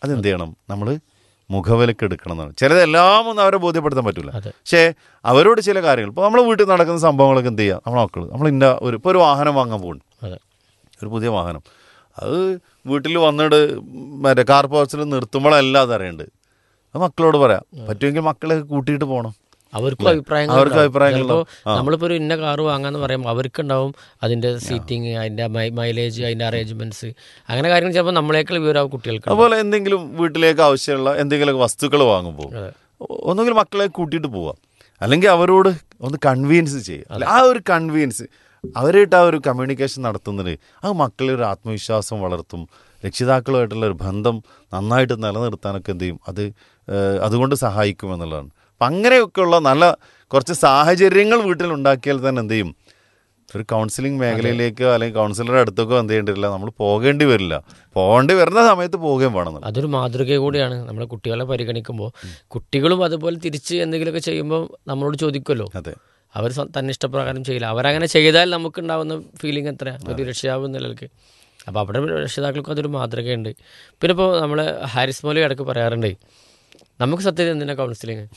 അതെന്ത് ചെയ്യണം നമ്മൾ മുഖവിലക്ക് എടുക്കണം എന്നാണ് ചിലത് എല്ലാം ഒന്നും അവരെ ബോധ്യപ്പെടുത്താൻ പറ്റില്ല അതെ. പക്ഷേ അവരോട് ചില കാര്യങ്ങൾ ഇപ്പോൾ നമ്മളെ വീട്ടിൽ നടക്കുന്ന സംഭവങ്ങളൊക്കെ എന്ത് ചെയ്യുക നമ്മളെ മക്കൾ നമ്മൾ ഇന്ന ഒരു ഇപ്പോൾ ഒരു വാഹനം വാങ്ങാൻ പോകുന്നു അതെ ഒരു പുതിയ വാഹനം അത് വീട്ടിൽ വന്നിട്ട് മറ്റേ കാർ പോർച്ചിൽ നിർത്തുമ്പോഴല്ല അതറിയണ്ട് അത് മക്കളോട് പറയാം പറ്റുമെങ്കിൽ മക്കളെ കൂട്ടിയിട്ട് പോകണം അവർക്കും അഭിപ്രായങ്ങൾ അവർക്കും ഉണ്ടാവും. അഭിപ്രായങ്ങൾ ചിലപ്പോ ഉണ്ടാവും. ആ. നമ്മളിപ്പോ ഒരു ഇന്ന കാറ് വാങ്ങാന്ന് പറയുമ്പോൾ അവർക്കുണ്ടാവും അതിന്റെ സീറ്റിംഗ് അതിന്റെ മൈലേജ് അതിന്റെ അറേഞ്ച്മെന്റ്സ് അങ്ങനെ കാര്യങ്ങൾ ചിലപ്പോൾ നമ്മളേക്കാൾ വിവരമാവും കുട്ടികൾക്ക് അതുപോലെ എന്തെങ്കിലും വീട്ടിലേക്ക് ആവശ്യമുള്ള എന്തെങ്കിലും വസ്തുക്കൾ വാങ്ങുമ്പോൾ അതെ. ഒന്നുകിൽ മക്കളെ കൂട്ടിയിട്ട് പോവാം അല്ലെങ്കിൽ അവരോട് ഒന്ന് കൺവീൻസ് ചെയ്യുക അല്ല, ആ ഒരു കൺവീൻസ് അവരായിട്ട് ആ ഒരു കമ്മ്യൂണിക്കേഷൻ നടത്തുന്നത് അത് മക്കളിൽ ഒരു ആത്മവിശ്വാസം വളർത്തും രക്ഷിതാക്കളുമായിട്ടുള്ള ഒരു ബന്ധം നന്നായിട്ട് നിലനിർത്താനൊക്കെ എന്ത് ചെയ്യും അത് ഏഹ്, അതുകൊണ്ട് സഹായിക്കും എന്നുള്ളതാണ് അപ്പം അങ്ങനെയൊക്കെയുള്ള നല്ല കുറച്ച് സാഹചര്യങ്ങൾ വീട്ടിൽ ഉണ്ടാക്കിയാൽ തന്നെ എന്ത് ചെയ്യും ഒരു കൗൺസിലിംഗ് മേഖലയിലേക്കോ അല്ലെങ്കിൽ കൗൺസിലറുടെ അടുത്തേക്കോ എന്ത് ചെയ്യേണ്ടില്ല നമ്മൾ പോകേണ്ടി വരില്ല പോകേണ്ടി വരുന്ന സമയത്ത് പോവുകയും വേണം അതൊരു മാതൃക കൂടിയാണ് നമ്മളെ കുട്ടികളെ പരിഗണിക്കുമ്പോൾ കുട്ടികളും അതുപോലെ തിരിച്ച് എന്തെങ്കിലുമൊക്കെ ചെയ്യുമ്പോൾ നമ്മളോട് ചോദിക്കുമല്ലോ അതെ അവർ സ്വ- തന്നെ ഇഷ്ടപ്രകാരം ചെയ്യില്ല അവരങ്ങനെ ചെയ്താൽ നമുക്കുണ്ടാവുന്ന ഫീലിംഗ് എത്രയാണ് ഒരു രക്ഷിതാവ് എന്ന നിലയ്ക്ക് അപ്പോൾ അവിടെ രക്ഷിതാക്കൾക്കും അതൊരു മാതൃകയുണ്ട് പിന്നെ ഇപ്പോൾ നമ്മൾ ഹാരിസ് മോലി ഇടയ്ക്ക് പറയാറുണ്ട് നമുക്ക് സത്യത്തിൽ എന്തിനാ കൗൺസിലിങ്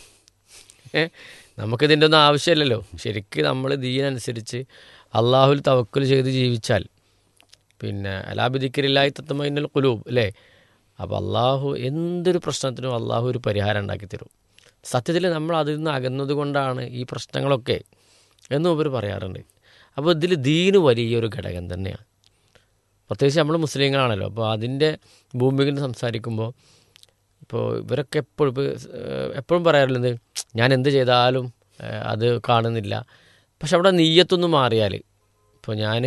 ഏ നമുക്കിതിൻ്റെ ഒന്നും ആവശ്യമില്ലല്ലോ ശരിക്കും നമ്മൾ ദീനനുസരിച്ച് അള്ളാഹുൽ തവക്കുൽ ചെയ്ത് ജീവിച്ചാൽ പിന്നെ അലാബിദിക്കരില്ലായി തത്തമൈനൽ കുലൂബ് അല്ലേ അപ്പോൾ അള്ളാഹു എന്തൊരു പ്രശ്നത്തിനും അള്ളാഹു ഒരു പരിഹാരം ഉണ്ടാക്കി തരും സത്യത്തിൽ നമ്മൾ അതിൽ നിന്ന് അകന്നത് കൊണ്ടാണ് ഈ പ്രശ്നങ്ങളൊക്കെ എന്നും ഇവർ പറയാറുണ്ട് അപ്പോൾ ഇതിൽ ദീന് വലിയൊരു ഘടകം തന്നെയാണ് പ്രത്യേകിച്ച് നമ്മൾ മുസ്ലിങ്ങളാണല്ലോ അപ്പോൾ അതിൻ്റെ ഭൂമിയിൽ സംസാരിക്കുമ്പോൾ ഇപ്പോൾ ഇവരൊക്കെ എപ്പോഴും ഇപ്പോൾ എപ്പോഴും പറയാറുള്ളത് ഞാൻ എന്ത് ചെയ്താലും ഏഹ്, അത് കാണുന്നില്ല പക്ഷെ അവിടെ നെയ്യത്തൊന്ന് മാറിയാൽ ഇപ്പോൾ ഞാൻ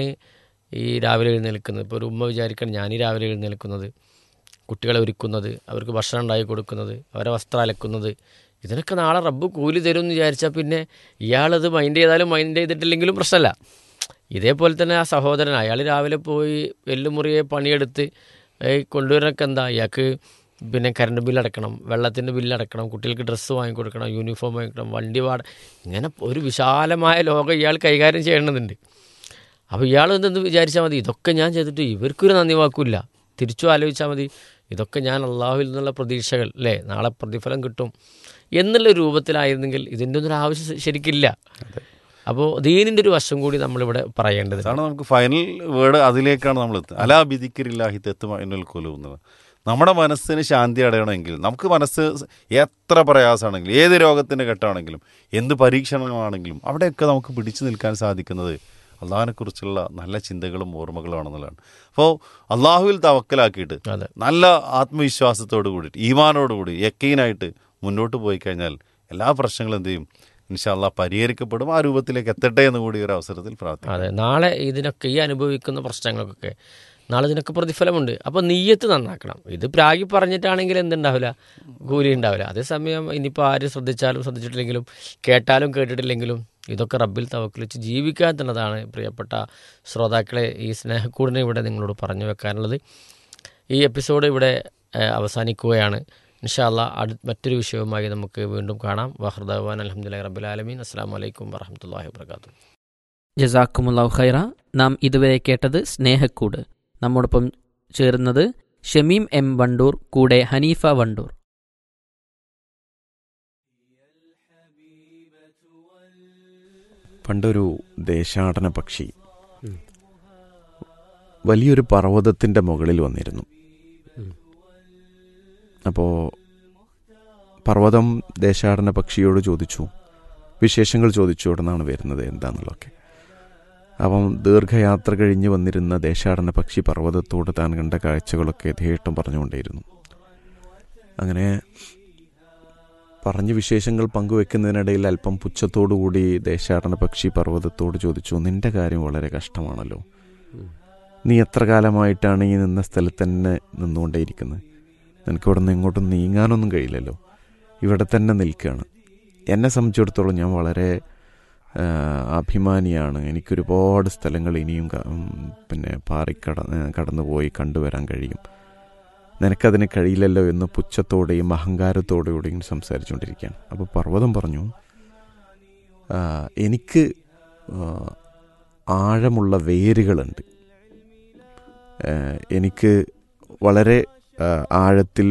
ഈ രാവിലെ എഴുന്നേൽക്കുന്നത് ഇപ്പോൾ ഒരു ഉമ്മ വിചാരിക്കണം ഞാൻ ഈ രാവിലെ എഴുന്നേൽക്കുന്നത് കുട്ടികളെ ഒരുക്കുന്നത് അവർക്ക് ഭക്ഷണം ഉണ്ടാക്കി കൊടുക്കുന്നത് അവരെ വസ്ത്രം അലക്കുന്നത് ഇതിനൊക്കെ നാളെ റബ്ബ് കൂലി തരും എന്ന് വിചാരിച്ചാൽ പിന്നെ ഇയാളത് മൈൻഡ് ചെയ്താലും മൈൻഡ് ചെയ്തിട്ടില്ലെങ്കിലും പ്രശ്നമല്ല ഇതേപോലെ തന്നെ ആ സഹോദരൻ അയാൾ രാവിലെ പോയി എല്ലുമുറിയെ പണിയെടുത്ത് ഏയ് കൊണ്ടുവരാനൊക്കെ എന്താ ഇയാൾക്ക് പിന്നെ കറണ്ട് ബില്ല് അടക്കണം വെള്ളത്തിൻ്റെ ബില്ല് അടക്കണം കുട്ടികൾക്ക് ഡ്രസ്സ് വാങ്ങിക്കൊടുക്കണം യൂണിഫോം വാങ്ങിക്കണം വണ്ടി വാട ഇങ്ങനെ ഒരു വിശാലമായ ലോകം ഇയാൾ കൈകാര്യം ചെയ്യേണ്ടതുണ്ട് അപ്പോൾ ഇയാൾ എന്തെന്ന് വിചാരിച്ചാൽ മതി ഇതൊക്കെ ഞാൻ ചെയ്തിട്ട് ഇവർക്കൊരു നന്ദി വാക്കില്ല തിരിച്ചു ആലോചിച്ചാൽ മതി ഇതൊക്കെ ഞാൻ അള്ളാഹുവിൽ നിന്നുള്ള പ്രതീക്ഷകൾ അല്ലേ നാളെ പ്രതിഫലം കിട്ടും എന്നുള്ള രൂപത്തിലായിരുന്നെങ്കിൽ ഇതിൻ്റെ ഒന്നും ഒരു ആവശ്യം ശ- ശരിക്കില്ല അപ്പോൾ ദീനിൻ്റെ ഒരു വശം കൂടി നമ്മളിവിടെ പറയേണ്ടത് അതാണ് നമുക്ക് ഫൈനൽ വേർഡ് അതിലേക്കാണ് നമ്മൾ എത്തുന്നത് അലാ ബിദിക്കരില്ലാഹി തെത്തുമ എന്നൽ കൊലു എന്നത് നമ്മുടെ മനസ്സിന് ശാന്തി അടയണമെങ്കിൽ നമുക്ക് മനസ്സ് എത്ര പ്രയാസമാണെങ്കിലും ഏത് രോഗത്തിൻ്റെ ഘട്ടമാണെങ്കിലും എന്ത് പരീക്ഷണങ്ങളാണെങ്കിലും അവിടെയൊക്കെ നമുക്ക് പിടിച്ചു നിൽക്കാൻ സാധിക്കുന്നത് അള്ളാഹിനെക്കുറിച്ചുള്ള നല്ല ചിന്തകളും ഓർമ്മകളുമാണെന്നുള്ളതാണ് അപ്പോൾ അള്ളാഹുവിൽ തവക്കലാക്കിയിട്ട് അതെ നല്ല ആത്മവിശ്വാസത്തോടു കൂടിയിട്ട് ഈമാനോട് കൂടി യക്കീനായിട്ട് മുന്നോട്ട് പോയി കഴിഞ്ഞാൽ എല്ലാ പ്രശ്നങ്ങളും എന്ത് ചെയ്യും ഇൻഷാല്ല പരിഹരിക്കപ്പെടും ആ രൂപത്തിലേക്ക് എത്തട്ടെ എന്ന് കൂടി ഒരു അവസരത്തിൽ പ്രാർത്ഥിക്കും അതെ നാളെ ഇതിനൊക്കെ ഈ അനുഭവിക്കുന്ന പ്രശ്നങ്ങൾക്കൊക്കെ നാളെ ഇതിനൊക്കെ പ്രതിഫലമുണ്ട് അപ്പോൾ നീയത്ത് നന്നാക്കണം ഇത് പ്രാഗി പറഞ്ഞിട്ടാണെങ്കിൽ എന്തുണ്ടാവില്ല കൂലി ഉണ്ടാവില്ല അതേസമയം ഇനിയിപ്പോൾ ആര് ശ്രദ്ധിച്ചാലും ശ്രദ്ധിച്ചിട്ടില്ലെങ്കിലും കേട്ടാലും കേട്ടിട്ടില്ലെങ്കിലും ഇതൊക്കെ റബ്ബിൽ തവക്കിൽ വെച്ച് ജീവിക്കാൻ തന്നതാണ് പ്രിയപ്പെട്ട ശ്രോതാക്കളെ ഈ സ്നേഹക്കൂടിനെ ഇവിടെ നിങ്ങളോട് പറഞ്ഞു വെക്കാനുള്ളത് ഈ എപ്പിസോഡ് ഇവിടെ ഏഹ്, അവസാനിക്കുകയാണ് ഇൻഷാല്ല അടു മറ്റൊരു വിഷയവുമായി നമുക്ക് വീണ്ടും കാണാം വഹർദാൻ അലഹമുല്ലാ റബ്ബുലാലമീൻ അസ്സാം വലൈക്കും വറഹമത്തല്ലാഹി വാബർക്കാത്തു ജസാക്കുമുല്ലാഹു ഖൈറ നാം ഇതുവരെ കേട്ടത് സ്നേഹക്കൂട് നമ്മോടൊപ്പം ചേർന്നത് ഷമീം എം വണ്ടൂർ കൂടെ ഹനീഫ വണ്ടൂർ പണ്ടൊരു ദേശാടന പക്ഷി വലിയൊരു പർവ്വതത്തിൻ്റെ മുകളിൽ വന്നിരുന്നു അപ്പോൾ പർവ്വതം ദേശാടന പക്ഷിയോട് ചോദിച്ചു വിശേഷങ്ങൾ ചോദിച്ചു എവിടെ നിന്നാണ് വരുന്നത് എന്താണെന്നുള്ളതൊക്കെ അപ്പം ദീർഘയാത്ര കഴിഞ്ഞ് വന്നിരുന്ന ദേശാടന പക്ഷി പർവ്വതത്തോട് താൻ കണ്ട കാഴ്ചകളൊക്കെ യഥേഷ്ടം പറഞ്ഞുകൊണ്ടേയിരുന്നു അങ്ങനെ പറഞ്ഞ് വിശേഷങ്ങൾ പങ്കുവെക്കുന്നതിനിടയിൽ അല്പം പുച്ഛത്തോടുകൂടി ദേശാടന പക്ഷി പർവ്വതത്തോട് ചോദിച്ചു നിന്റെ കാര്യം വളരെ കഷ്ടമാണല്ലോ നീ എത്ര കാലമായിട്ടാണ് ഈ നിന്ന സ്ഥലത്ത് തന്നെ നിന്നുകൊണ്ടേയിരിക്കുന്നത് നിനക്ക് ഇവിടെ നിന്ന് ഇങ്ങോട്ടും നീങ്ങാനൊന്നും കഴിയില്ലല്ലോ ഇവിടെ തന്നെ നിൽക്കുകയാണ് എന്നെ സംബന്ധിച്ചിടത്തോളം ഞാൻ വളരെ ആ, അഭിമാനിയാണ് എനിക്കൊരുപാട് സ്ഥലങ്ങൾ ഇനിയും ക- ഉം, പിന്നെ പാറിക്കട കടന്നു പോയി കണ്ടുവരാൻ കഴിയും നിനക്കതിന് കഴിയില്ലല്ലോ എന്ന് പുച്ഛത്തോടെയും അഹങ്കാരത്തോടെയും സംസാരിച്ചുകൊണ്ടിരിക്കുകയാണ് അപ്പോൾ പർവ്വതം പറഞ്ഞു "ആ, എനിക്ക് ആ, ആഴമുള്ള വേരുകളുണ്ട് ആ, എനിക്ക് വളരെ ആ, ആഴത്തിൽ